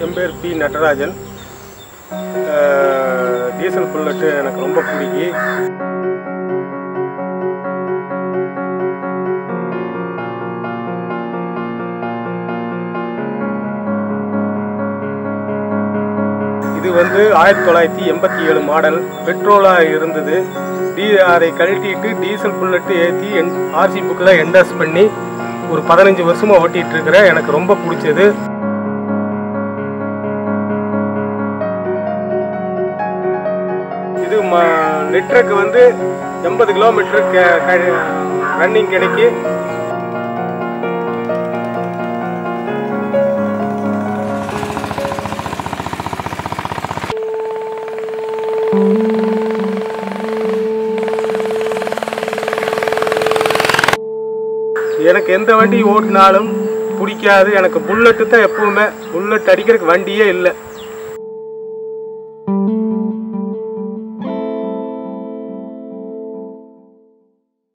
என் பேர் பி நடராஜன் அஹ், diesel bullet எனக்கு ரொம்ப பிடிக்கி இது வந்து ஆயிரத்தி தொள்ளாயிரத்தி எண்பத்தி ஏழு மாடல் பெட்ரோலாக இருந்தது டி அதை கழட்டிட்டு டீசல் புல்லட்டு ஏற்றி என் ஆர்சி புக்கில் என்டாஸ் பண்ணி ஒரு பதினஞ்சு வருஷமாக ஓட்டிகிட்டு இருக்கிறேன் எனக்கு ரொம்ப பிடிச்சது இது ம லிட்டருக்கு வந்து எண்பது கிலோமீட்டர் ரன்னிங் கிடைக்கி எனக்கு எந்த வண்டி ஓட்டினாலும் பிடிக்காது எனக்கு புல்லட்டு தான் எப்பவுமே புல்லட் அடிக்கிறதுக்கு வண்டியே இல்லை